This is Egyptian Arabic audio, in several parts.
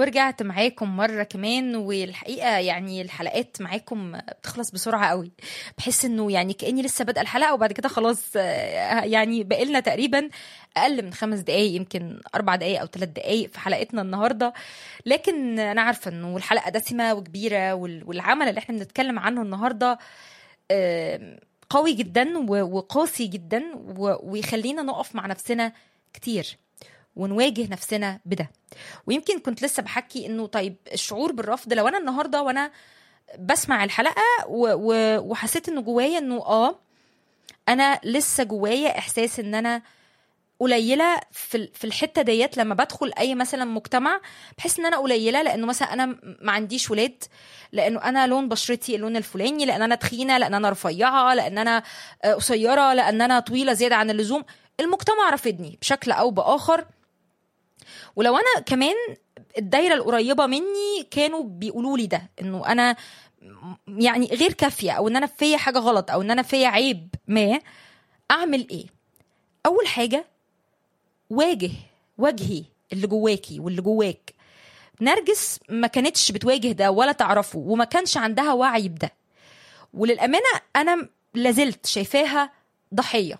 ورجعت معاكم مرة كمان والحقيقة يعني الحلقات معاكم بتخلص بسرعة قوي بحس انه يعني كأني لسه بادئة الحلقة وبعد كده خلاص آه، يعني بقالنا تقريبا أقل من خمس دقايق يمكن أربع دقايق أو ثلاث دقايق في حلقتنا النهاردة لكن أنا عارفة انه الحلقة دسمة وكبيرة وال- والعمل اللي احنا بنتكلم عنه النهاردة آم، قوي جدا و- وقاسي جدا و- ويخلينا نقف مع نفسنا كتير ونواجه نفسنا بده ويمكن كنت لسه بحكي انه طيب الشعور بالرفض لو انا النهارده وانا بسمع الحلقه و و وحسيت انه جوايا انه اه انا لسه جوايا احساس ان انا قليله في ال- في الحته ديت لما بدخل اي مثلا مجتمع بحس ان انا قليله لانه مثلا انا م- ما عنديش ولاد لانه انا لون بشرتي اللون الفلاني لان انا تخينه لان انا رفيعه لان انا آه، قصيره لان انا طويله زياده عن اللزوم المجتمع رافضني بشكل او باخر ولو انا كمان الدايره القريبه مني كانوا بيقولوا لي ده انه انا م- يعني غير كافيه او ان انا فيا حاجه غلط او ان انا فيا عيب ما اعمل ايه اول حاجه واجه واجهي اللي جواكي واللي جواك نرجس ما كانتش بتواجه ده ولا تعرفه وما كانش عندها وعي بده وللامانه انا لازلت شايفاها ضحيه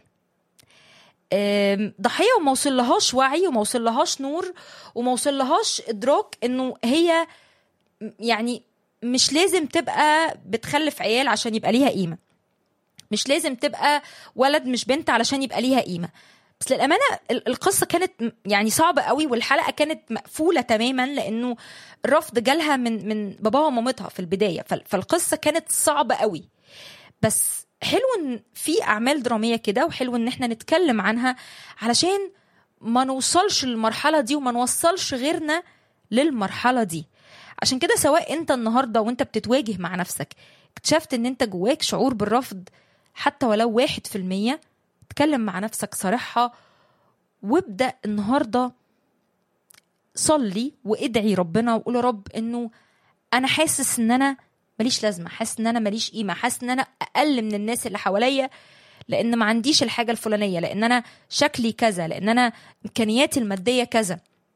أم، ضحيه وما وصلهاش وعي وما وصلهاش نور وما وصلهاش ادراك انه هي م- يعني مش لازم تبقى بتخلف عيال عشان يبقى ليها قيمه مش لازم تبقى ولد مش بنت علشان يبقى ليها قيمه بس للامانه ال- القصه كانت م- يعني صعبه قوي والحلقه كانت مقفوله تماما لانه الرفض جالها من من باباها ومامتها في البدايه فال- فالقصه كانت صعبه قوي بس حلو ان في اعمال دراميه كده وحلو ان احنا نتكلم عنها علشان ما نوصلش للمرحله دي وما نوصلش غيرنا للمرحله دي عشان كده سواء انت النهارده وانت بتتواجه مع نفسك اكتشفت ان انت جواك شعور بالرفض حتى ولو واحد في المية اتكلم مع نفسك صراحة وابدأ النهاردة صلي وادعي ربنا وقول يا رب انه انا حاسس ان انا ماليش لازمة حاسس ان انا ماليش قيمة حاسس ان انا اقل من الناس اللي حواليا لان ما عنديش الحاجة الفلانية لان انا شكلي كذا لان انا امكانياتي المادية كذا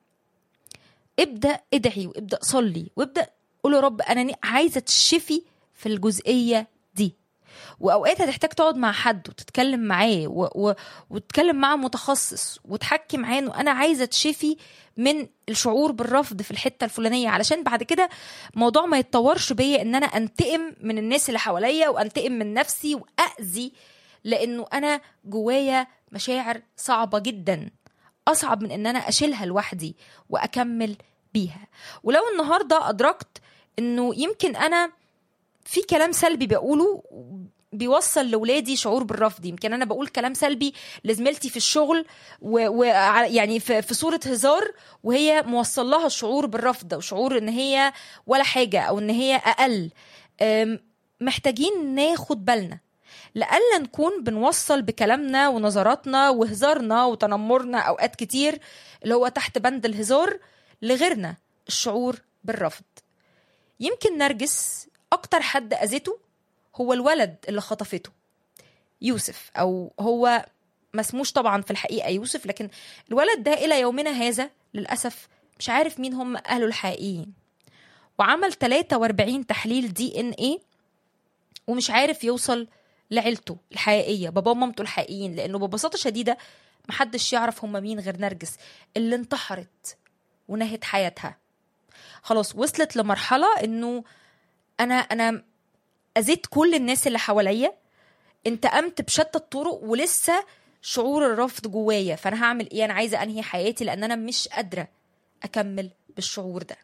ابدا ادعي وابدا صلي وابدا قول يا رب انا ن- عايزه تشفي في الجزئيه دي واوقات هتحتاج تقعد مع حد وتتكلم معاه و... و... وتتكلم مع متخصص وتحكي معاه انه انا عايزه تشفي من الشعور بالرفض في الحته الفلانيه علشان بعد كده الموضوع ما يتطورش بيا ان انا انتقم من الناس اللي حواليا وانتقم من نفسي واذي لانه انا جوايا مشاعر صعبه جدا اصعب من ان انا اشيلها لوحدي واكمل بيها ولو النهارده ادركت انه يمكن انا في كلام سلبي بقوله بيوصل لولادي شعور بالرفض يمكن انا بقول كلام سلبي لزميلتي في الشغل و... و... يعني في... في صوره هزار وهي موصل لها الشعور بالرفض وشعور ان هي ولا حاجه او ان هي اقل أم، محتاجين ناخد بالنا لألا نكون بنوصل بكلامنا ونظراتنا وهزارنا وتنمرنا أوقات كتير اللي هو تحت بند الهزار لغيرنا الشعور بالرفض يمكن نرجس أكتر حد أذته هو الولد اللي خطفته يوسف أو هو ما اسموش طبعا في الحقيقة يوسف لكن الولد ده إلى يومنا هذا للأسف مش عارف مين هم أهله الحقيقيين وعمل 43 تحليل دي ان ايه ومش عارف يوصل لعيلته الحقيقيه باباه ومامته الحقيقيين لانه ببساطه شديده محدش يعرف هم مين غير نرجس اللي انتحرت ونهت حياتها خلاص وصلت لمرحله انه انا انا اذيت كل الناس اللي حواليا انتقمت بشتى الطرق ولسه شعور الرفض جوايا فانا هعمل ايه انا عايزه انهي حياتي لان انا مش قادره اكمل بالشعور ده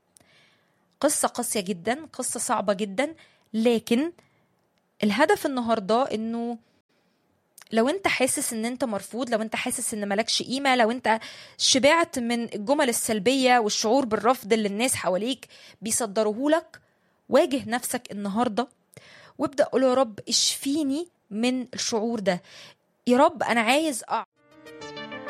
قصه قاسيه جدا قصه صعبه جدا لكن الهدف النهارده انه لو انت حاسس ان انت مرفوض لو انت حاسس ان مالكش قيمه لو انت شبعت من الجمل السلبيه والشعور بالرفض اللي الناس حواليك بيصدروه لك واجه نفسك النهارده وابدا قول يا رب اشفيني من الشعور ده يا رب انا عايز